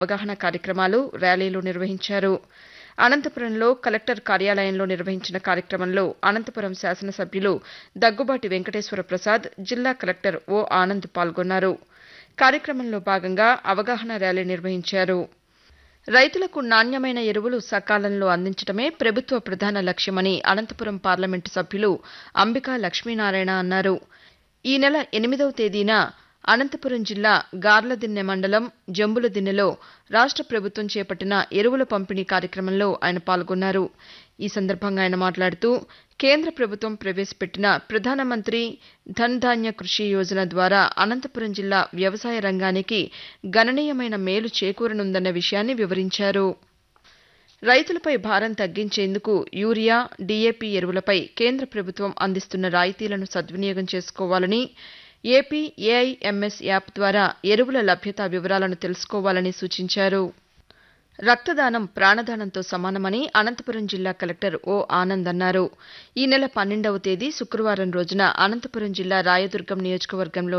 అవగాహన కార్యక్రమాలు ర్యాలీలు నిర్వహించారు అనంతపురంలో కలెక్టర్ కార్యాలయంలో నిర్వహించిన కార్యక్రమంలో అనంతపురం శాసనసభ్యులు దగ్గుబాటి వెంకటేశ్వర ప్రసాద్ జిల్లా కలెక్టర్ ఓ ఆనంద్ పాల్గొన్నారు కార్యక్రమంలో భాగంగా అవగాహన ర్యాలీ నిర్వహించారు రైతులకు నాణ్యమైన ఎరువులు సకాలంలో అందించడమే ప్రభుత్వ ప్రధాన లక్ష్యమని అనంతపురం పార్లమెంటు సభ్యులు అంబికా లక్ష్మీనారాయణ అన్నారు ఈ నెల ఎనిమిదవ తేదీన అనంతపురం జిల్లా గార్లదిన్నె మండలం జంబులదిన్నెలో రాష్ట ప్రభుత్వం చేపట్టిన ఎరువుల పంపిణీ కార్యక్రమంలో ఆయన పాల్గొన్నారు ఈ సందర్భంగా ఆయన మాట్లాడుతూ కేంద్ర ప్రభుత్వం ప్రవేశపెట్టిన ప్రధానమంత్రి ధన్ ధాన్య కృషి యోజన ద్వారా అనంతపురం జిల్లా వ్యవసాయ రంగానికి గణనీయమైన మేలు చేకూరనుందన్న విషయాన్ని వివరించారు రైతులపై భారం తగ్గించేందుకు యూరియా డీఏపీ ఎరువులపై కేంద్ర ప్రభుత్వం అందిస్తున్న రాయితీలను సద్వినియోగం చేసుకోవాలని ఏపీ ఏఐఎంఎస్ యాప్ ద్వారా ఎరువుల లభ్యత వివరాలను తెలుసుకోవాలని సూచించారు రక్తదానం ప్రాణదానంతో సమానమని అనంతపురం జిల్లా కలెక్టర్ ఓ ఆనంద్ అన్నారు ఈ నెల పన్నెండవ తేదీ శుక్రవారం రోజున అనంతపురం జిల్లా రాయదుర్గం నియోజకవర్గంలో